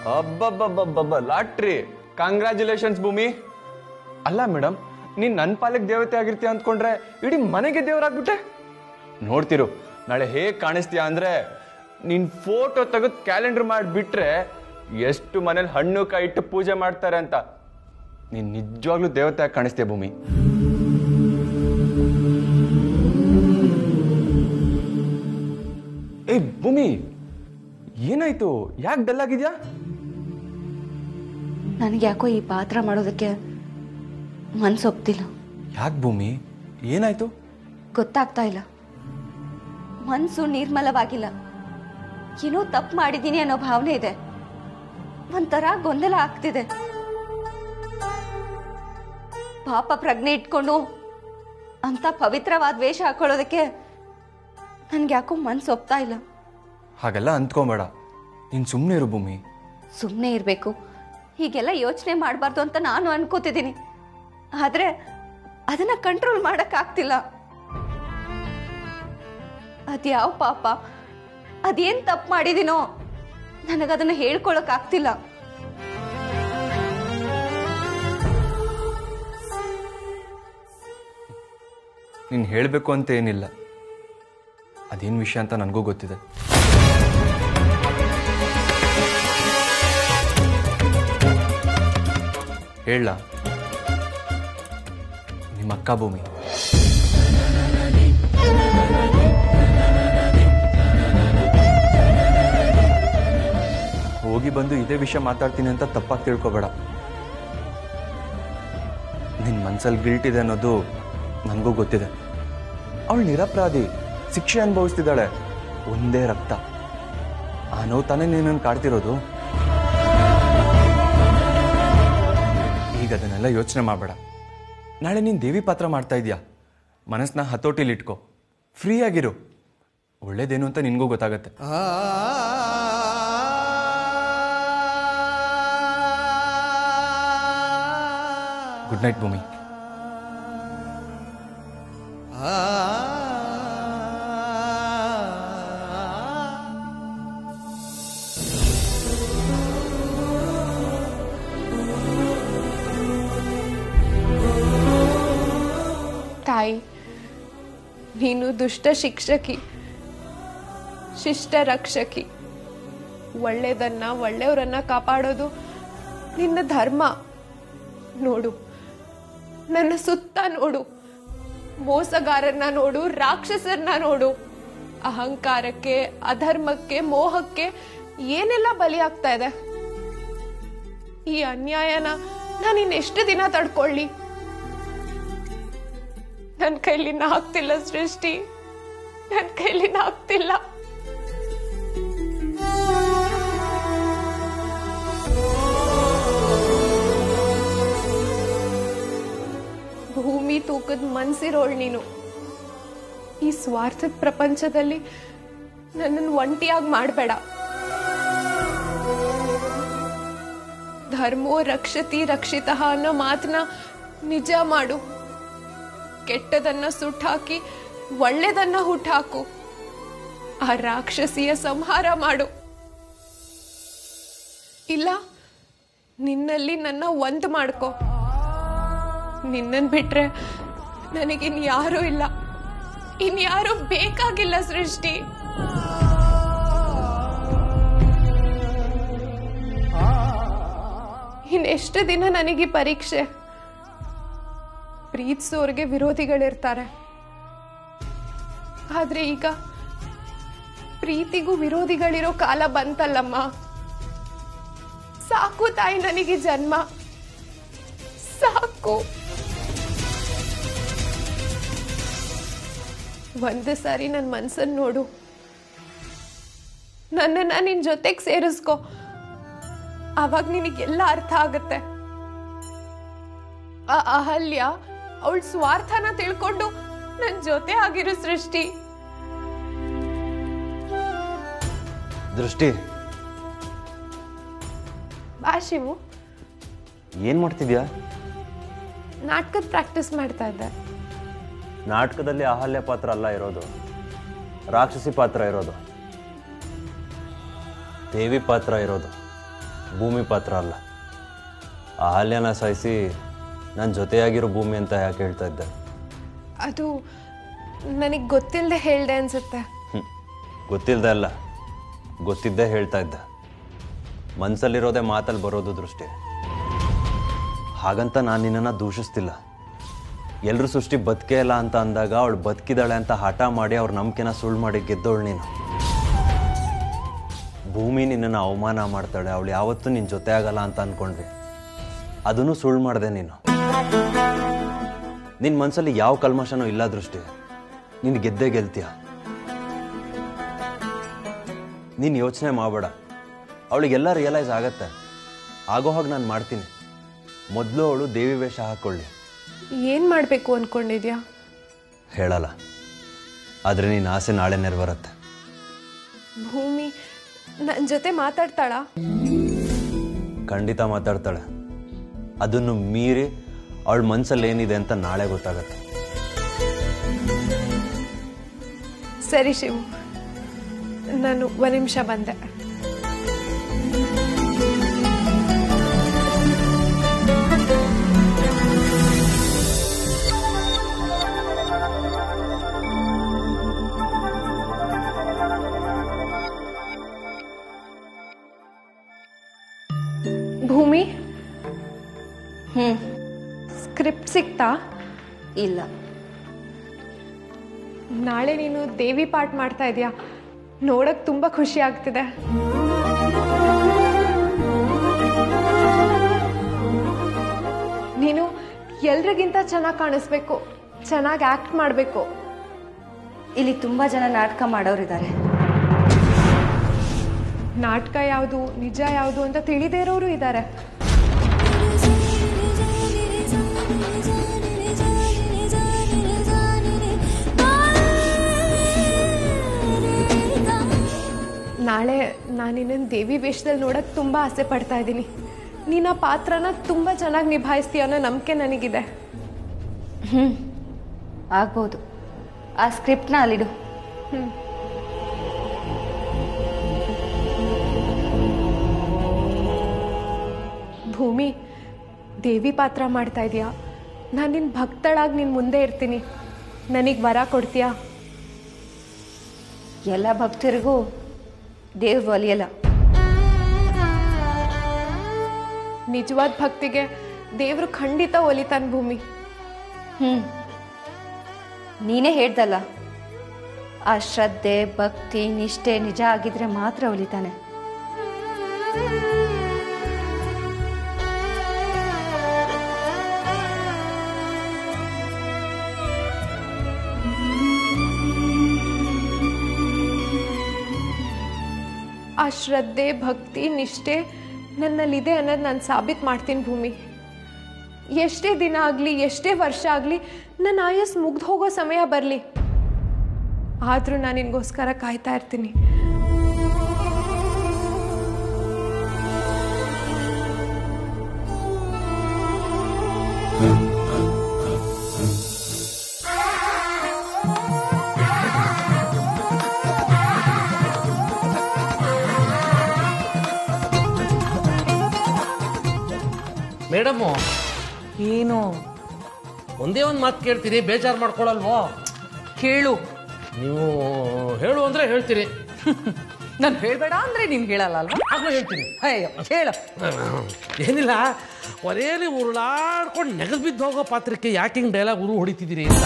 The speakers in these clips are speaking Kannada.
ಅಬ್ಬಬ್ಬಬ್ಬಬ್ಬ ಲಾಟ್ರಿ ಕಂಗ್ರ್ಯಾಚುಲೇಷನ್ಸ್ ಭೂಮಿ ಅಲ್ಲ ಮೇಡಮ್ ನೀನ್ ನನ್ನ ಪಾಲಿಗೆ ದೇವತೆ ಆಗಿರ್ತೀಯ ಅಂದ್ಕೊಂಡ್ರೆ ಇಡೀ ಮನೆಗೆ ದೇವರಾಗ್ಬಿಟ್ಟೆ ನೋಡ್ತಿರು ನಾಳೆ ಹೇಗ್ ಕಾಣಿಸ್ತೀಯ ಅಂದ್ರೆ ನಿನ್ ಫೋಟೋ ತೆಗೆದು ಕ್ಯಾಲೆಂಡರ್ ಮಾಡಿಬಿಟ್ರೆ ಎಷ್ಟು ಮನೇಲಿ ಹಣ್ಣು ಕಾಯಿ ಇಟ್ಟು ಪೂಜೆ ಮಾಡ್ತಾರೆ ಅಂತ ನೀನ್ ನಿಜವಾಗ್ಲೂ ದೇವತೆ ಆಗಿ ಕಾಣಿಸ್ತೀಯ ಭೂಮಿ ಏ ಭೂಮಿ ಏನಾಯ್ತು ಯಾಕೆ ಡಲ್ ಆಗಿದ್ಯಾ ನನಗೆ ಯಾಕೋ ಈ ಪಾತ್ರ ಮಾಡೋದಕ್ಕೆ ಮನ್ಸೊಪ್ತಿಲ್ಲ ಯಾಕೆ ಭೂಮಿ ಏನಾಯ್ತು ಗೊತ್ತಾಗ್ತಾ ಇಲ್ಲ ಮನ್ಸು ನಿರ್ಮಲವಾಗಿಲ್ಲ ಏನೋ ತಪ್ಪು ಮಾಡಿದ್ದೀನಿ ಅನ್ನೋ ಭಾವನೆ ಇದೆ ಒಂಥರ ಗೊಂದಲ ಆಗ್ತಿದೆ ಪಾಪ ಪ್ರಜ್ಞೆ ಇಟ್ಕೊಂಡು ಅಂತ ಪವಿತ್ರವಾದ ವೇಷ ಹಾಕೊಳ್ಳೋದಕ್ಕೆ ನನ್ಗೆ ಯಾಕೋ ಮನ್ಸು ಒಪ್ತಾ ಇಲ್ಲ ಹಾಗೆಲ್ಲ ಅಂದ್ಕೊಂಬೇಡ ನೀನ್ ಸುಮ್ಮನೆ ಇರು ಭೂಮಿ ಸುಮ್ಮನೆ ಇರಬೇಕು ಹೀಗೆಲ್ಲ ಯೋಚನೆ ಮಾಡಬಾರ್ದು ಅಂತ ನಾನು ಅನ್ಕೋತಿದ್ದೀನಿ ಆದ್ರೆ ಅದನ್ನ ಕಂಟ್ರೋಲ್ ಮಾಡಕ್ಕಾಗ್ತಿಲ್ಲ ಅದ್ಯಾವ ಪಾಪ ಅದೇನ್ ತಪ್ಪು ಮಾಡಿದೀನೋ ನನಗದನ್ನ ಹೇಳ್ಕೊಳಕ್ ಆಗ್ತಿಲ್ಲ ನೀನು ಹೇಳಬೇಕು ಅಂತ ಏನಿಲ್ಲ ಅದೇನು ವಿಷಯ ಅಂತ ನನಗೂ ಗೊತ್ತಿದೆ ಹೇಳ ನಿಮ್ಮ ಅಕ್ಕ ಭೂಮಿ ಹೋಗಿ ಬಂದು ಇದೇ ವಿಷಯ ಮಾತಾಡ್ತೀನಿ ಅಂತ ತಪ್ಪಾಗಿ ತಿಳ್ಕೊಬೇಡ ನಿನ್ನ ಮನ್ಸಲ್ಲಿ ಗಿಲ್ಟ್ ಇದೆ ಅನ್ನೋದು ನನಗೂ ಗೊತ್ತಿದೆ ಅವಳು ನಿರಪರಾಧಿ ಶಿಕ್ಷೆ ಅನುಭವಿಸ್ತಿದ್ದಾಳೆ ಒಂದೇ ರಕ್ತ ಆ ನೋವು ತಾನೇ ನಿನ್ನನ್ನು ಕಾಡ್ತಿರೋದು ಈಗ ಅದನ್ನೆಲ್ಲ ಯೋಚನೆ ಮಾಡಬೇಡ ನಾಳೆ ನೀನು ದೇವಿ ಪಾತ್ರ ಮಾಡ್ತಾ ಇದೀಯಾ ಮನಸ್ಸನ್ನ ಹತೋಟಿಲಿ ಇಟ್ಕೋ ಫ್ರೀ ಆಗಿರು ಒಳ್ಳೇದೇನು ಅಂತ ನಿನಗೂ ಗೊತ್ತಾಗತ್ತೆ ಗುಡ್ ನೈಟ್ ಭೂಮಿ ತಾಯಿ ನೀನು ದುಷ್ಟ ಶಿಕ್ಷಕಿ ಶಿಷ್ಟ ರಕ್ಷಕಿ ಒಳ್ಳೆಯದನ್ನ ಒಳ್ಳೆಯವರನ್ನ ಕಾಪಾಡೋದು ನಿನ್ನ ಧರ್ಮ ನೋಡು ನನ್ನ ಸುತ್ತ ನೋಡು ಮೋಸಗಾರನ್ನ ನೋಡು ರಾಕ್ಷಸರನ್ನ ನೋಡು ಅಹಂಕಾರಕ್ಕೆ ಅಧರ್ಮಕ್ಕೆ ಮೋಹಕ್ಕೆ ಏನೆಲ್ಲ ಬಲಿಯಾಗ್ತಾ ಇದೆ ಈ ಅನ್ಯಾಯನ ನಾನು ಇನ್ನೆಷ್ಟು ದಿನ ತಡ್ಕೊಳ್ಳಿ ನನ್ನ ಕೈಲಿನ ಆಗ್ತಿಲ್ಲ ಸೃಷ್ಟಿ ನನ್ನ ಕೈಲಿನ ಆಗ್ತಿಲ್ಲ ಭೂಮಿ ತೂಕದ ಮನ್ಸಿರೋಳ್ ನೀನು ಈ ಸ್ವಾರ್ಥದ ಪ್ರಪಂಚದಲ್ಲಿ ನನ್ನನ್ನು ಒಂಟಿಯಾಗಿ ಮಾಡಬೇಡ ಧರ್ಮೋ ರಕ್ಷತಿ ರಕ್ಷಿತ ಅನ್ನೋ ಮಾತನ್ನ ನಿಜ ಮಾಡು ಕೆಟ್ಟದನ್ನ ಸುಟ್ಟಾಕಿ ಒಳ್ಳೆದನ್ನ ಹುಟ್ಟಾಕು ಆ ರಾಕ್ಷಸಿಯ ಸಂಹಾರ ಮಾಡು ಇಲ್ಲ ನಿನ್ನಲ್ಲಿ ನನ್ನ ಒಂದ್ ಮಾಡ್ಕೋ ನಿನ್ನನ್ ಬಿಟ್ರೆ ನನಗಿನ್ ಯಾರೂ ಇಲ್ಲ ಇನ್ಯಾರೂ ಬೇಕಾಗಿಲ್ಲ ಸೃಷ್ಟಿ ಇನ್ನೆಷ್ಟು ದಿನ ನನಗೆ ಪರೀಕ್ಷೆ ಪ್ರೀತಿಸೋರ್ಗೆ ವಿರೋಧಿಗಳಿರ್ತಾರೆ ಆದ್ರೆ ಈಗ ಪ್ರೀತಿಗೂ ವಿರೋಧಿಗಳಿರೋ ಕಾಲ ಬಂತಲ್ಲಮ್ಮ ಸಾಕು ತಾಯಿ ನನಗೆ ಜನ್ಮ ಸಾಕು ಒಂದು ಸಾರಿ ನನ್ನ ಮನ್ಸನ್ನ ನೋಡು ನನ್ನನ್ನ ನಿನ್ ಜೊತೆಗೆ ಸೇರಿಸ್ಕೊ ಅವಾಗ ನಿನಗೆಲ್ಲ ಅರ್ಥ ಆಗತ್ತೆ ಆ ಅಹಲ್ಯ ಅವಳ ಸ್ವಾರ್ಥನ ತಿಳ್ಕೊಂಡು ನನ್ ಜೊತೆ ಆಗಿರೋ ಸೃಷ್ಟಿ ದೃಷ್ಟಿ ಬಾ ಶಿವು ಏನು ಮಾಡ್ತಿದ್ಯಾ ನಾಟಕದ ಪ್ರಾಕ್ಟೀಸ್ ಮಾಡ್ತಾ ಇದ್ದೆ ನಾಟಕದಲ್ಲಿ ಅಹಲ್ಯ ಪಾತ್ರ ಅಲ್ಲ ಇರೋದು ರಾಕ್ಷಸಿ ಪಾತ್ರ ಇರೋದು ದೇವಿ ಪಾತ್ರ ಇರೋದು ಭೂಮಿ ಪಾತ್ರ ಅಲ್ಲ ಅಹಲ್ಯನ ಸಾಯಿಸಿ ನನ್ನ ಜೊತೆಯಾಗಿರೋ ಭೂಮಿ ಅಂತ ಯಾಕೆ ಹೇಳ್ತಾ ಇದ್ದೆ ಅದು ನನಗೆ ಗೊತ್ತಿಲ್ಲದೆ ಹೇಳ್ದೆ ಅನ್ಸುತ್ತೆ ಹ್ಮ್. ಗೊತ್ತಿಲ್ದೆ ಅಲ್ಲ ಗೊತ್ತಿದ್ದೇ ಹೇಳ್ತಾ ಇದ್ದ ಮನಸ್ಸಲ್ಲಿರೋದೇ ಮಾತಲ್ಲಿ ಬರೋದು ದೃಷ್ಟಿ ಹಾಗಂತ ನಾನು ನಿನ್ನನ್ನು ದೂಷಿಸ್ತಿಲ್ಲ ಎಲ್ಲರೂ ಸೃಷ್ಟಿ ಬದುಕೇ ಇಲ್ಲ ಅಂತ ಅಂದಾಗ ಅವಳು ಬದುಕಿದಾಳೆ ಅಂತ ಹಠ ಮಾಡಿ ಅವ್ರ ನಂಬಿಕೆನ ಸುಳ್ಳು ಮಾಡಿ ಗೆದ್ದವಳು ನೀನು ಭೂಮಿ ನಿನ್ನನ್ನು ಅವಮಾನ ಮಾಡ್ತಾಳೆ ಅವಳು ಯಾವತ್ತೂ ನಿನ್ನ ಜೊತೆ ಆಗಲ್ಲ ಅಂತ ಅಂದ್ಕೊಂಡ್ವಿ ಅದನ್ನು ಸುಳ್ಳು ಮಾಡಿದೆ ನೀನು ನಿನ್ನ ಮನಸ್ಸಲ್ಲಿ ಯಾವ ಕಲ್ಮಶನೂ ಇಲ್ಲ ದೃಷ್ಟಿ ನೀನು ಗೆದ್ದೇ ಗೆಲ್ತೀಯ ನೀನು ಯೋಚನೆ ಮಾಡಬೇಡ ಅವಳಿಗೆಲ್ಲ ರಿಯಲೈಸ್ ಆಗತ್ತೆ ಆಗೋ ಹಾಗೆ ನಾನು ಮಾಡ್ತೀನಿ ಮೊದಲು ಅವಳು ದೇವಿ ವೇಷ ಹಾಕ್ಕೊಳ್ಳಿ ಏನು ಮಾಡಬೇಕು ಅಂದ್ಕೊಂಡಿದ್ಯಾ ಹೇಳಲ್ಲ ಆದರೆ ನೀನು ಆಸೆ ನಾಳೆ ನೆರವೇರತ್ತೆ ಭೂಮಿ ನನ್ನ ಜೊತೆ ಮಾತಾಡ್ತಾಳಾ ಖಂಡಿತ ಮಾತಾಡ್ತಾಳೆ ಅದನ್ನು ಮೀರಿ ಅವಳ ಮನಸ್ಸಲ್ಲಿ ಏನಿದೆ ಅಂತ ನಾಳೆ ಗೊತ್ತಾಗತ್ತೆ ಸರಿ ಶಿವು ನಾನು ಒಂದು ನಿಮಿಷ ಬಂದೆ ಭೂಮಿ ಹ್ಞೂ ಸ್ಕ್ರಿಪ್ಟ್ ಸಿಕ್ತಾ ಇಲ್ಲ ನಾಳೆ ನೀನು ದೇವಿ ಪಾಠ ಮಾಡ್ತಾ ಇದೀಯಾ ನೋಡಕ್ ತುಂಬಾ ಖುಷಿ ಆಗ್ತಿದೆ ನೀನು ಎಲ್ರಿಗಿಂತ ಚೆನ್ನಾಗಿ ಕಾಣಿಸ್ಬೇಕು ಚೆನ್ನಾಗಿ ಆಕ್ಟ್ ಮಾಡಬೇಕು ಇಲ್ಲಿ ತುಂಬ ಜನ ನಾಟಕ ಮಾಡೋರಿದ್ದಾರೆ ನಾಟಕ ಯಾವುದು ನಿಜ ಯಾವುದು ಅಂತ ತಿಳಿದೇ ಇರೋರು ಇದ್ದಾರೆ ನಾಳೆ ನಾನು ನಿನ್ನನ್ನು ದೇವಿ ವೇಷದಲ್ಲಿ ನೋಡಕ್ಕೆ ತುಂಬ ಆಸೆ ಪಡ್ತಾ ಇದ್ದೀನಿ ನೀನು ಆ ಪಾತ್ರನ ತುಂಬ ಚೆನ್ನಾಗಿ ನಿಭಾಯಿಸ್ತೀಯ ಅನ್ನೋ ನಂಬಿಕೆ ನನಗಿದೆ ಹ್ಞೂ ಆಗ್ಬೋದು ಆ ಸ್ಕ್ರಿಪ್ಟ್ನ ಅಲ್ಲಿಡು ಭೂಮಿ ದೇವಿ ಪಾತ್ರ ಮಾಡ್ತಾ ಇದೀಯಾ ನಾನು ನಿನ್ನ ಭಕ್ತಳಾಗಿ ನಿನ್ನ ಮುಂದೆ ಇರ್ತೀನಿ ನನಗೆ ವರ ಕೊಡ್ತೀಯಾ ಎಲ್ಲ ಭಕ್ತರಿಗೂ ದೇವ್ರು ಒಲಿಯಲ್ಲ ನಿಜವಾದ ಭಕ್ತಿಗೆ ದೇವರು ಖಂಡಿತ ಒಲಿತಾನೆ ಭೂಮಿ ಹ್ಞೂ ನೀನೇ ಹೇಳ್ದಲ್ಲ ಆ ಶ್ರದ್ಧೆ ಭಕ್ತಿ ನಿಷ್ಠೆ ನಿಜ ಆಗಿದ್ರೆ ಮಾತ್ರ ಒಲಿತಾನೆ ಆ ಶ್ರದ್ಧೆ ಭಕ್ತಿ ನಿಷ್ಠೆ ನನ್ನಲ್ಲಿದೆ ಅನ್ನೋದು ನಾನು ಸಾಬೀತು ಮಾಡ್ತೀನಿ ಭೂಮಿ ಎಷ್ಟೇ ದಿನ ಆಗಲಿ ಎಷ್ಟೇ ವರ್ಷ ಆಗಲಿ ನನ್ನ ಆಯಸ್ ಮುಗ್ದು ಹೋಗೋ ಸಮಯ ಬರಲಿ ಆದರೂ ನಾನು ನಿನಗೋಸ್ಕರ ಕಾಯ್ತಾ ಇರ್ತೀನಿ ಮೇಡಮ್ಮು ಏನು ಒಂದೇ ಒಂದು ಮಾತು ಕೇಳ್ತೀನಿ ಬೇಜಾರು ಮಾಡ್ಕೊಳಲ್ವೋ ಕೇಳು ನೀವು ಹೇಳು ಅಂದರೆ ಹೇಳ್ತೀನಿ ನಾನು ಹೇಳ್ಬೇಡ ಅಂದ್ರೆ ನೀನು ಹೇಳಲ್ಲ ಅಲ್ವಾ ಆಗಲೂ ಹೇಳ್ತೀನಿ ಅಯ್ಯೋ ಹೇಳು ಏನಿಲ್ಲ ಒಲೆಯಲ್ಲಿ ಉರುಳಾಡ್ಕೊಂಡು ನೆಗದು ಬಿದ್ದು ಹೋಗೋ ಪಾತ್ರಕ್ಕೆ ಯಾಕೆ ಹಿಂಗೆ ಡೈಲಾಗ್ ಉರು ಹೊಡಿತಿದ್ದೀರಿ ಅಂತ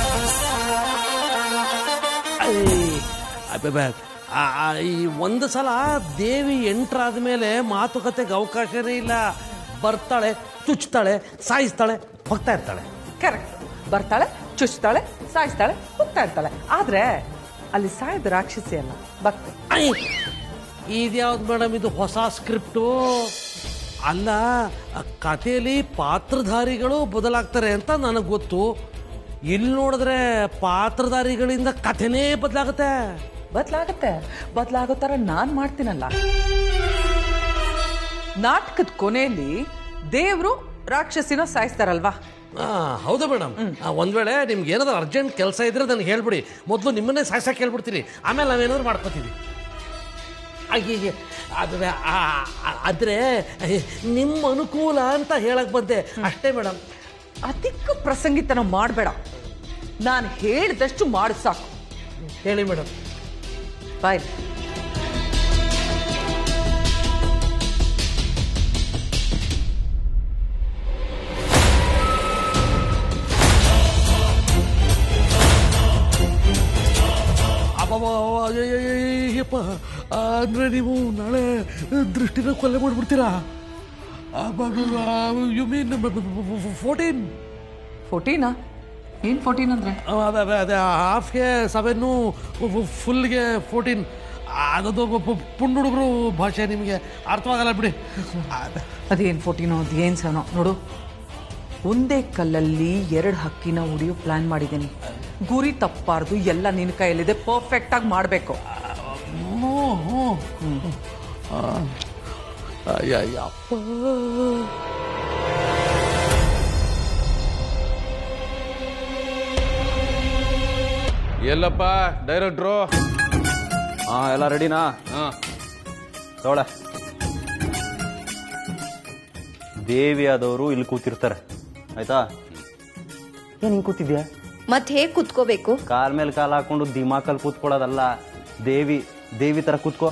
ಐ, ಅಬ್ಬಬ್ಬ, ಆ, ಆ, ಈ ಒಂದು ಸಲ ದೇವಿ ಎಂಟ್ರಾದ ಮೇಲೆ ಮಾತುಕತೆಗೆ ಅವಕಾಶನೇ ಇಲ್ಲ ಬರ್ತಾಳೆ ಚುಚ್ತಾಳೆ ಸಾಯಿಸ್ತಾಳೆ ಹೋಗ್ತಾ ಇರ್ತಾಳೆ ಕರೆಕ್ಟ್ ಬರ್ತಾಳೆ ಚುಚ್ತಾಳೆ ಸಾಯಿಸ್ತಾಳೆ ಹೋಗ್ತಾ ಇರ್ತಾಳೆ ಆದ್ರೆ ಅಲ್ಲಿ ಸಾಯ್ದ ರಾಕ್ಷಸಿ ಅಲ್ಲ ಭಕ್ತಿ ಐ ಇದ್ಯಾವ್ದು ಮೇಡಮ್ ಇದು ಹೊಸ ಸ್ಕ್ರಿಪ್ಟು ಅಲ್ಲ ಆ ಕಥೆಯಲ್ಲಿ ಪಾತ್ರಧಾರಿಗಳು ಬದಲಾಗ್ತಾರೆ ಅಂತ ನನಗೆ ಗೊತ್ತು ಇಲ್ಲಿ ನೋಡಿದ್ರೆ ಪಾತ್ರಧಾರಿಗಳಿಂದ ಕಥೆನೇ ಬದಲಾಗುತ್ತೆ ಬದಲಾಗತ್ತೆ ಬದಲಾಗೋ ಥರ ನಾನು ಮಾಡ್ತೀನಲ್ಲ ನಾಟಕದ ಕೊನೆಯಲ್ಲಿ ದೇವರು ರಾಕ್ಷಸಿನ ಸಾಯಿಸ್ತಾರಲ್ವಾ ಆ, ಹೌದಾ ಮೇಡಮ್ ಒಂದ್ ವೇಳೆ ನಿಮ್ಗೆ ಏನಾದ್ರು ಅರ್ಜೆಂಟ್ ಕೆಲಸ ಇದ್ರೆ ನನಗೆ ಹೇಳ್ಬಿಡಿ ಮೊದಲು ನಿಮ್ಮನ್ನೇ ಸಾಯ್ಸಕ್ಕೆ ಹೇಳ್ಬಿಡ್ತೀನಿ ಆಮೇಲೆ ನಾವೇನಾದ್ರು ಮಾಡ್ಕೋತೀವಿ ಅಯ್ಯಯ್ಯ ಅದು ಆದರೆ ನಿಮ್ಮ ಅನುಕೂಲ ಅಂತ ಹೇಳಕ್ ಬಂದೆ ಅಷ್ಟೇ ಮೇಡಮ್ ಅದಕ್ಕೆ ಪ್ರಸಂಗಿತನ ಮಾಡಬೇಡ ನಾನು ಹೇಳಿದಷ್ಟು ಮಾಡು ಸಾಕು ಹೇಳಿ ಮೇಡಮ್ ಬಾಯ್ ಅಯ್ಯಪ್ಪ ಅಂದರೆ ನೀವು ನಾಳೆ ದೃಷ್ಟಿನ ಕೊಲೆ ಮಾಡಿಬಿಡ್ತೀರಾ ಯು ಮೀನ್ ಫೋರ್ಟೀನ್ ಫೋರ್ಟೀನಾ ಏನು ಫೋರ್ಟೀನ್ ಅಂದರೆ ಅದೇ ಅದೇ ಅದೇ ಹಾಫ್ಗೆ ಸೆವೆನ್ನು ಫುಲ್ಗೆ ಫೋರ್ಟೀನ್ ಅದೊಂದು ಪುಂಡ್ ಹುಡುಗರು ಭಾಷೆ ನಿಮಗೆ ಅರ್ಥವಾಗಲ್ಲ ಬಿಡಿ ಅದ್- ಅದೇನು ಫೋರ್ಟೀನೋ ಅದೇನು ಸನೋ ನೋಡು ಒಂದೇ ಕಲ್ಲಲ್ಲಿ ಎರಡು ಹಕ್ಕಿನ ಹೊಡಿಯೋ ಪ್ಲಾನ್ ಮಾಡಿದ್ದೀನಿ ಗುರಿ ತಪ್ಪಾರ್ದು ಎಲ್ಲ ನಿನ್ನ ಕೈಯಲ್ಲಿದೆ ಪರ್ಫೆಕ್ಟಾಗಿ ಮಾಡಬೇಕು ಹ್ಞೂ ಹ್ಞೂ ಅಯ್ಯಪ್ಪ ಎಲ್ಲಪ್ಪ ಡೈರೆಕ್ಟ್ರು ಹಾ ಎಲ್ಲ ರೆಡಿನಾ ಹಾ ತಗೊಳ್ಳೆ ದೇವಿ ಆದವರು ಇಲ್ಲಿ ಕೂತಿರ್ತಾರೆ ಆಯ್ತಾ ಏನ್ ಹಿಂಗ್ ಕೂತಿದ್ಯಾ ಮತ್ತೆ ಹೇಗೆ ಕುತ್ಕೋಬೇಕು ಕಾಲ್ ಮೇಲೆ ಕಾಲ್ ಹಾಕೊಂಡು ದಿಮಾಕಲ್ ಕೂತ್ಕೊಳ್ಳೋದಲ್ಲ ದೇವಿ ದೇವಿ ತರ ಕೂತ್ಕೋ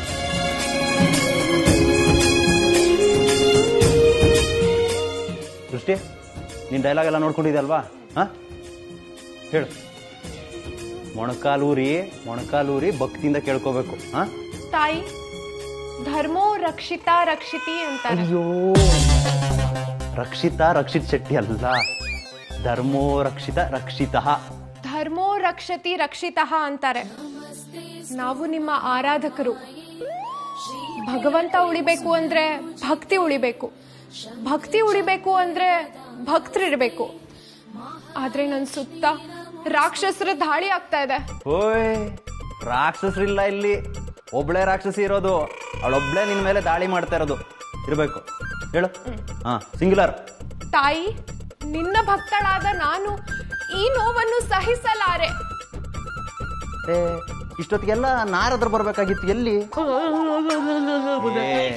ದೃಷ್ಟಿ ನಿನ್ ಡೈಲಾಗ್ ಎಲ್ಲ ನೋಡ್ಕೊಂಡಿದ್ಯಲ್ವಾ ಹಾ ಹೇಳು ಮೊಣಕಾಲೂರಿ ಮೊಣಕಾಲೂರಿ ಭಕ್ತಿಯಿಂದ ಕೇಳ್ಕೋಬೇಕು ಹಾ ತಾಯಿ ಧರ್ಮೋ ರಕ್ಷಿತ ರಕ್ಷಿತಿ ಅಂತಾರೆ ಅಯ್ಯೋ ರಕ್ಷಿತ ರಕ್ಷಿತ್ ಶೆಟ್ಟಿ ಅಲ್ಲ ಧರ್ಮೋ ರಕ್ಷಿತ ರಕ್ಷಿತ ಧರ್ಮೋ ರಕ್ಷತಿ ರಕ್ಷಿತಃ ಅಂತಾರೆ ನಾವು ನಿಮ್ಮ ಆರಾಧಕರು ಭಗವಂತ ಉಳಿಬೇಕು ಅಂದ್ರೆ ಭಕ್ತಿ ಉಳಿಬೇಕು ಭಕ್ತಿ ಉಳಿಬೇಕು ಅಂದ್ರೆ ಭಕ್ತರಿರ್ಬೇಕು ಆದ್ರೆ ನನ್ ಸುತ್ತ ರಾಕ್ಷಸರ ದಾಳಿ ಆಗ್ತಾ ಇದೆ ಓಯ್ ರಾಕ್ಷಸರಿಲ್ಲ ಇಲ್ಲಿ ಒಬ್ಳೆ ರಾಕ್ಷಸಿ ಇರೋದು ಅವಳೊಬ್ಳೆ ನಿನ್ ಮೇಲೆ ದಾಳಿ ಮಾಡ್ತಾ ಇರೋದು ಇರ್ಬೇಕು ಹೇಳು ಹಾ ಸಿಂಗ್ಯುಲರ್ ತಾಯಿ ನಿನ್ನ ಭಕ್ತಳಾದ ನಾನು ಈ ನೋವನ್ನು ಸಹಿಸಲಾರೆ ಏ ಇಷ್ಟೊತ್ತಿಗೆಲ್ಲ ನಾರದ್ರ ಬರ್ಬೇಕಾಗಿತ್ತು ಎಲ್ಲಿ ಏ,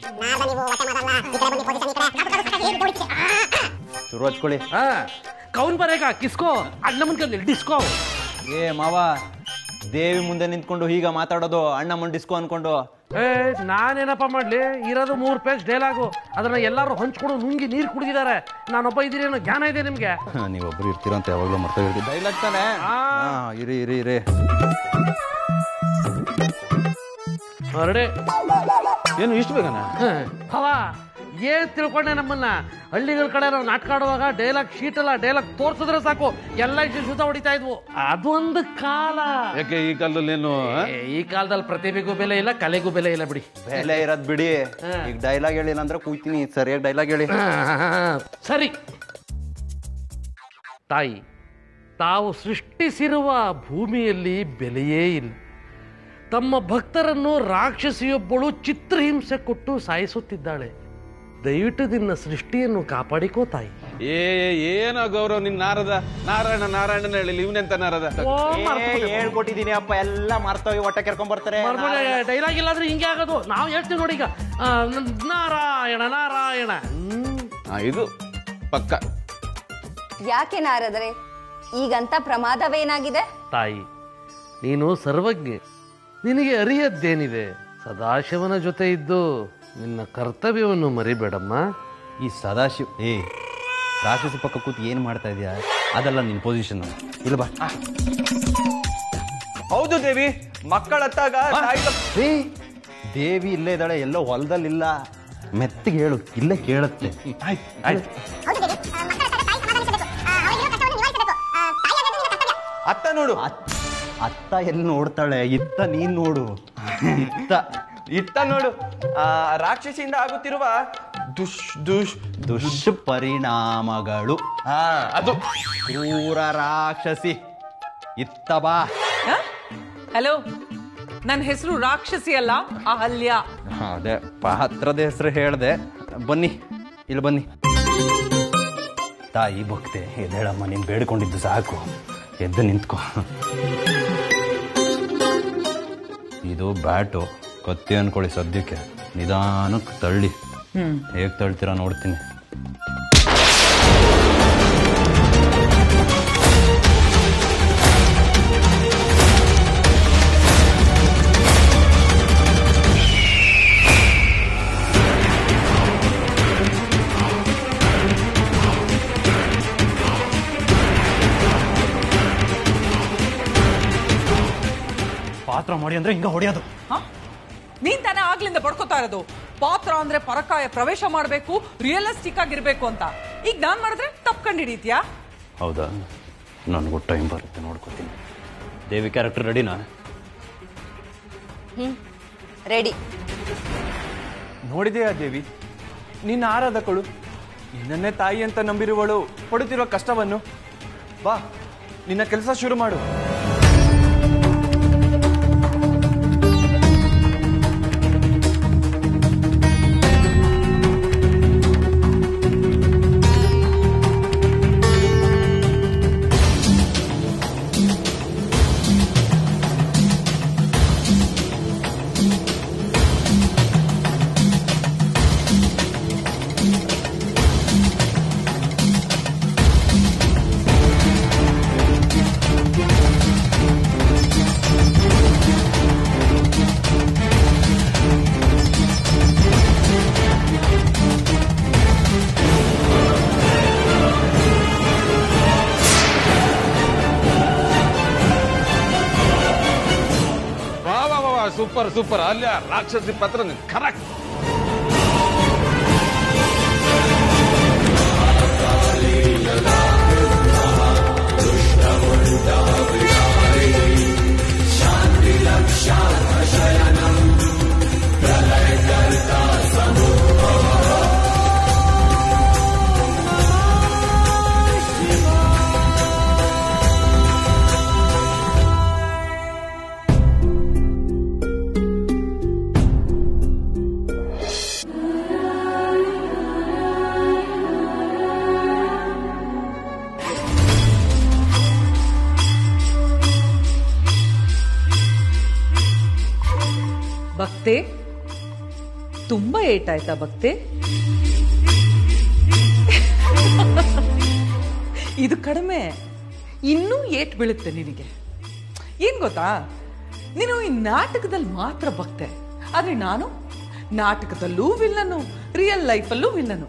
ಶುರು ಹಚ್ಕೊಳ್ಳಿ ಹಾ ಕೌನ್ ಬರೇಗ ಕಿಸ್ಕೋ ಅಣ್ಣ ಮುನ್ಕಲ್ಲಿ ಡಿಸ್ಕೋ ಏ ಮಾವ ದೇವಿ ಮುಂದೆ ನಿಂತ್ಕೊಂಡು ಹೀಗ ಮಾತಾಡೋದು ಅಣ್ಣ ಮುಂಡಿಸ್ಕೊ ಅನ್ಕೊಂಡು ಏ ನಾನೇನಪ್ಪ ಮಾಡ್ಲಿ ಇರೋದು ಮೂರು ಪೇಜ್ ಡೈಲಾಗು ಅದನ್ನ ಎಲ್ಲರೂ ಹಂಚ್ಕೊಂಡು ನುಂಗಿ ನೀರು ಕುಡಿದಿದ್ದಾರೆ ನಾನೊಬ್ಬ ಇದ್ದೀರಿ ಅನ್ನೋ ಜ್ಞಾನ ಇದೆ ನಿಮ್ಗೆ ನೀವೊಬ್ರು ಇರ್ತೀರ ಅಂತ ಯಾವಾಗಲೂ ಮರ್ತಾ ಇರ್ತೀವಿ ಡೈಲಾಗ್ ತಾನೆ ಹಾ ಇರಿ ಇರಿ ಇರಿ ಹೊರಡೆ ಏನು ಇಷ್ಟು ಬೇಗನ ಹವ ಏನ್ ತಿಳ್ಕೊಂಡೆ ನಮ್ಮನ್ನ ಹಳ್ಳಿಗಳ ಕಡೆ ನಾವು ನಾಟಕ ಆಡುವಾಗ ಡೈಲಾಗ್ ಶೀಟ್ ಅಲ್ಲ ಡೈಲಾಗ್ ತೋರ್ಸಿದ್ರೆ ಸಾಕು ಎಲ್ಲ ಇಷ್ಟು ಸುತ್ತ ಹೊಡಿತಾ ಇದ್ವು ಅದೊಂದು ಕಾಲ ಯಾಕೆ ಈ ಕಾಲದಲ್ಲಿ ಏನು ಏ, ಈ ಕಾಲದಲ್ಲಿ ಪ್ರತಿಭೆಗೂ ಬೆಲೆ ಇಲ್ಲ ಕಲೆಗೂ ಬೆಲೆ ಇಲ್ಲ ಬಿಡಿ ಬೆಲೆ ಇರೋದ್ ಬಿಡಿ ಈಗ ಡೈಲಾಗ್ ಹೇಳಿಲ್ಲ ಅಂದ್ರೆ ಕೂಯ್ತೀನಿ ಸರಿಯಾಗಿ ಡೈಲಾಗ್ ಹೇಳಿ ಸರಿ ತಾಯಿ ತಾವು ಸೃಷ್ಟಿಸಿರುವ ಭೂಮಿಯಲ್ಲಿ ಬೆಲೆಯೇ ಇಲ್ಲ ತಮ್ಮ ಭಕ್ತರನ್ನು ರಾಕ್ಷಸಿಯೊಬ್ಬಳು ಚಿತ್ರಹಿಂಸೆ ಕೊಟ್ಟು ಸಾಯಿಸುತ್ತಿದ್ದಾಳೆ ದಯವಿಟ್ಟು ನಿನ್ನ ಸೃಷ್ಟಿಯನ್ನು ಕಾಪಾಡಿಕೋ ತಾಯಿ ಏ ಏನೋ ಗೌರವ್ ನಿನ್ ನಾರದ ನಾರಾಯಣ ನಾರಾಯಣನ ಹೇಳಿ ಇವನೆಂತ ನಾರದ ಓ, ಮರ್ತ್ಬಿಟ್ಟೆ. ಹೇಳ್ಕೊಟ್ಟಿದೀನಿ ಅಪ್ಪ ಎಲ್ಲ ಮರ್ತೋಗಿ ಹೊಟ್ಟೆ ಕೆರ್ಕೊಂಡ್ ಬರ್ತಾರೆ ಡೈಲಾಗ್ ಇಲ್ಲಾಂದ್ರೆ ಹಿಂಗೆ ಆಗೋದು ನಾವು ಹೇಳ್ತೀವಿ ನೋಡಿ ಈಗ ಆ, ನ- ನಾರಾಯಣ ನಾರಾಯಣ ಹ್ಮ್. ಆ, ಇದು ಪಕ್ಕ ಯಾಕೆ ನಾರದರೆ ಈಗಂತ ಪ್ರಮಾದವೇನಾಗಿದೆ ತಾಯಿ ನೀನು ಸರ್ವಜ್ಞೆ ನಿನಗೆ ಅರಿಯದ್ದೇನಿದೆ ಸದಾಶಿವನ ಜೊತೆ ಇದ್ದು ನಿನ್ನ ಕರ್ತವ್ಯವನ್ನು ಮರಿಬೇಡಮ್ಮ ಈ ಸದಾಶಿವ್ ಏ ರಾಕ್ಷಸ ಪಕ್ಕ ಕೂತ್ ಏನ್ ಮಾಡ್ತಾ ಇದೀಯಾ ಅದಲ್ಲ ನಿನ್ ಪೊಸಿಷನ್ ಇಲ್ಲ ಬಾ ಹೌದು ದೇವಿ ಮಕ್ಕಳ ಹತ್ತಾಗ ತಾಯಿ ತಪ್ಪ- ಏ ದೇವಿ ಇಲ್ಲೇ ಇದ್ದಾಳೆ ಎಲ್ಲೋ ಹೊಲದಲ್ಲಿಲ್ಲ ಮೆತ್ತಿಗೆ ಹೇಳು ಇಲ್ಲೇ ಕೇಳುತ್ತೆ ಆಯ್ತ್ ಆಯ್ತ್ ಅತ್ತ ನೋಡು ಅತ್- ಅತ್ತ ಎಲ್ಲಿ ನೋಡ್ತಾಳೆ ಇತ್ತ ನೀನ್ ನೋಡು ಇತ್ತ ಇತ್ತ ನೋಡು ಆ ರಾಕ್ಷಸಿಯಿಂದ ಆಗುತ್ತಿರುವ ದುಷ್ ದುಷ್ ದುಷ್ಪರಿಣಾಮಗಳು ಹಾ ಅದು ಕ್ರೂರ ರಾಕ್ಷಸಿ ಇತ್ತ ಬಾ ಹಲೋ ನನ್ನ ಹೆಸರು ರಾಕ್ಷಸಿ ಅಲ್ಲ ಅಹಲ್ಯ ಅದೇ ಪಾತ್ರದ ಹೆಸರು ಹೇಳ್ದೆ ಬನ್ನಿ ಇಲ್ಲಿ ಬನ್ನಿ ತಾಯಿ ಭಕ್ತೆ ಎದ್ದೇಳಮ್ಮ ನೀನು ಬೇಡ್ಕೊಂಡಿದ್ದು ಸಾಕು ಎದ್ದು ನಿಂತ್ಕೊ ಇದು ಬ್ಯಾಟು ಕತ್ತಿ ಅನ್ಕೊಳ್ಳಿ ಸದ್ಯಕ್ಕೆ ನಿಧಾನಕ್ಕೆ ತಳ್ಳಿ ಹೇಗೆ ತಳ್ತೀರಾ ನೋಡ್ತೀನಿ ಪಾತ್ರ ಮಾಡಿ ಅಂದ್ರೆ ಹಿಂಗ ಹೊಡೆಯೋದು ಹ? ನೀನ್ ತಾನೇ ಆಗ್ಲಿಂದ ಬಡ್ಕೋತಾ ಇರೋದು ಪಾತ್ರ ಅಂದ್ರೆ ಪರಕಾಯ ಪ್ರವೇಶ ಮಾಡಬೇಕು ರಿಯಲಿಸ್ಟಿಕ್ ಆಗಿರ್ಬೇಕು ಅಂತ ಈಗ ನಾನ್ ಮಾಡಿದ್ರೆ ತಪ್ಪು ಕಂಡಿಡಿದ್ಯಾ ಹೌದಾ ನನಗೂ ಟೈಮ್ ಬರುತ್ತೆ ನೋಡ್ಕೋತೀನಿ ದೇವಿ ಕ್ಯಾರೆಕ್ಟರ್ ರೆಡಿನಾ ರೆಡಿ ನೋಡಿದೆಯಾ ದೇವಿ ನಿನ್ನ ಆರಾಧಕಳು ನಿನ್ನನ್ನೇ ತಾಯಿ ಅಂತ ನಂಬಿರುವಳು ಪಡುತ್ತಿರುವ ಕಷ್ಟವನ್ನು ಬಾ ನಿನ್ನ ಕೆಲಸ ಶುರು ಮಾಡು ವಾ ವಾ ವಾ ವಾ ಸೂಪರ್ ಸೂಪರ್ ಅಲ್ಲ ರಾಕ್ಷಸಿ ಪತ್ರ ಕರೆಕ್ಟ್ ಭಕ್ತೆ ತುಂಬಾ ಏಟಾಯ್ತಾ ಭಕ್ತೆ ಇದು ಕಡಿಮೆ ಇನ್ನೂ ಏಟ್ ಬೀಳುತ್ತೆ ನಿನಗೆ ಏನ್ ಗೊತ್ತಾ ನೀನು ಈ ನಾಟಕದಲ್ಲಿ ಮಾತ್ರ ಭಕ್ತೆ ಆದ್ರೆ ನಾನು ನಾಟಕದಲ್ಲೂ ವಿಲ್ಲನು ರಿಯಲ್ ಲೈಫಲ್ಲೂ ವಿಲ್ಲನು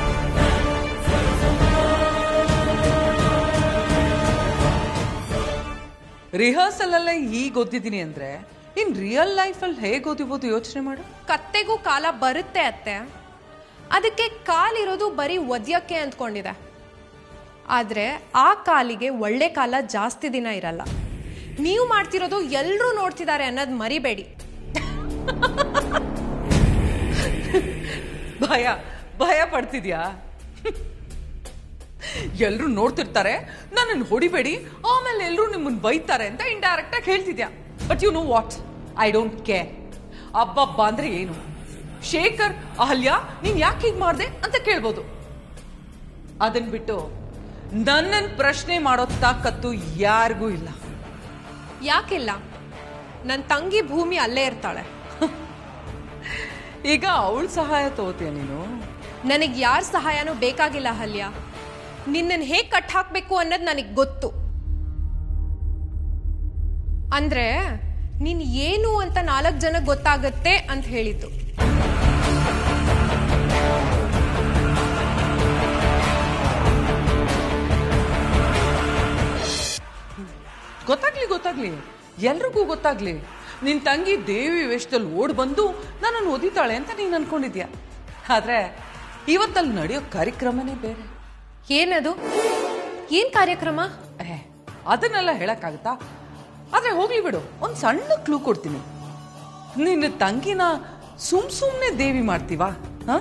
ರಿಹರ್ಸಲ್ ಅಲ್ಲೇ ಈಗ ಓದಿದ್ದೀನಿ ಅಂದ್ರೆ ಇನ್ ರಿಯಲ್ ಲೈಫಲ್ಲಿ ಹೇಗೆ ಓದಿಬೋದು ಯೋಚನೆ ಮಾಡು ಕತ್ತೆಗೂ ಕಾಲ ಬರುತ್ತೆ ಅತ್ತೆ ಅದಕ್ಕೆ ಕಾಲಿರೋದು ಬರೀ ಒದ್ಯಕ್ಕೆ ಅಂದ್ಕೊಂಡಿದೆ ಆದ್ರೆ ಆ ಕಾಲಿಗೆ ಒಳ್ಳೆ ಕಾಲ ಜಾಸ್ತಿ ದಿನ ಇರಲ್ಲ ನೀವು ಮಾಡ್ತಿರೋದು ಎಲ್ಲರೂ ನೋಡ್ತಿದ್ದಾರೆ ಅನ್ನೋದು ಮರಿಬೇಡಿ ಭಯ ಭಯ ಪಡ್ತಿದ್ಯಾ ಎಲ್ರು ನೋಡ್ತಿರ್ತಾರೆ ನನ್ನನ್ನು ಹೊಡಿಬೇಡಿ ಆಮೇಲೆ ಎಲ್ರು ನಿಮ್ಮನ್ನ ಬೈತಾರೆ ಅಂತ ಇಂಡೈರೆಕ್ಟ್ ಆಗಿ ಹೇಳ್ತಿದ್ಯಾ but you know what I don't care ಅಬ್ಬಬ್ಬ ಅಂದ್ರೆ ಏನು ಶೇಖರ್ ಅಹಲ್ಯ ನೀನ್ ಯಾಕೆ ಹೀಗ್ ಮಾಡ್ದೆ ಅಂತ ಕೇಳ್ಬೋದು ಅದನ್ ಬಿಟ್ಟು ನನ್ನನ್ ಪ್ರಶ್ನೆ ಮಾಡೋ ತಾಕತ್ತು ಯಾರಿಗೂ ಇಲ್ಲ ಯಾಕಿಲ್ಲ ನನ್ನ ತಂಗಿ ಭೂಮಿ ಅಲ್ಲೇ ಇರ್ತಾಳೆ ಈಗ ಅವಳ ಸಹಾಯ ತಗೋತೀಯ ನೀನು ನನಗೆ ಯಾರ ಸಹಾಯನೂ ಬೇಕಾಗಿಲ್ಲ ಹಲ್ಯ ನಿನ್ನನ್ನು ಹೇಗೆ ಕಟ್ ಹಾಕ್ಬೇಕು ಅನ್ನೋದು ನನಗೆ ಗೊತ್ತು ಅಂದ್ರೆ ನೀನ್ ಏನು ಅಂತ ನಾಲ್ಕು ಜನ ಗೊತ್ತಾಗತ್ತೆ ಅಂತ ಹೇಳಿದ್ದು ಗೊತ್ತಾಗ್ಲಿ ಗೊತ್ತಾಗ್ಲಿ ಎಲ್ರಿಗೂ ಗೊತ್ತಾಗ್ಲಿ ನಿನ್ ತಂಗಿ ದೇವಿ ವೇಷದಲ್ಲಿ ಓಡ್ ಬಂದು ನನ್ನನ್ನು ಓದಿತಾಳೆ ಅಂತ ನೀನ್ ಅನ್ಕೊಂಡಿದ್ಯಾ ಆದ್ರೆ ಇವತ್ತಲ್ಲಿ ನಡೆಯೋ ಕಾರ್ಯಕ್ರಮನೇ ಬೇರೆ ಏನದು ಏನ್ ಕಾರ್ಯಕ್ರಮ ಏ ಅದನ್ನೆಲ್ಲ ಹೇಳಕ್ಕಾಗತ್ತಾ ಆದ್ರೆ ಹೋಗ್ಲಿ ಬಿಡು ಒಂದ್ ಸಣ್ಣ ಕ್ಲೂ ಕೊಡ್ತೀನಿ ನಿನ್ನ ತಂಗಿನ ಸುಮ್ ಸುಮ್ನೆ ದೇವಿ ಮಾಡ್ತೀವಾ ಹ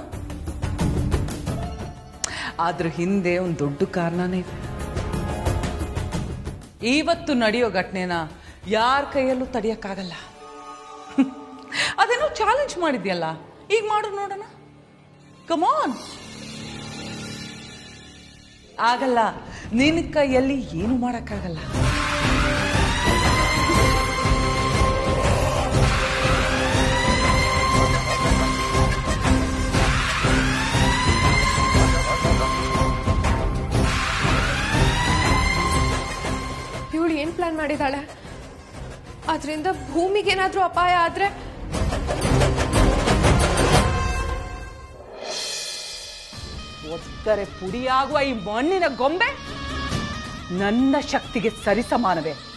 ಅದ್ರ ಹಿಂದೆ ಒಂದು ದೊಡ್ಡ ಕಾರಣನೇ ಇದೆ ಇವತ್ತು ನಡೆಯೋ ಘಟನೆನ ಯಾರ ಕೈಯಲ್ಲೂ ತಡಿಯಕ್ಕಾಗಲ್ಲ ಅದೇನೋ ಚಾಲೆಂಜ್ ಮಾಡಿದ್ಯಲ್ಲ ಈಗ ಮಾಡು ನೋಡೋಣ ಕಮಾನ್ ಆಗಲ್ಲ ನಿನ್ನ ಕೈಯಲ್ಲಿ ಏನು ಮಾಡಕ್ಕಾಗಲ್ಲ ಏನು ಪ್ಲಾನ್ ಮಾಡಿದಾಳೆ ಅದರಿಂದ ಭೂಮಿಗೇನಾದರೂ ಅಪಾಯ ಆದರೆ ಒತ್ತರೆ ಪುಡಿಯಾಗುವ ಈ ಮಣ್ಣಿನ ಗೊಂಬೆ ನನ್ನ ಶಕ್ತಿಗೆ ಸರಿಸಮಾನವೇ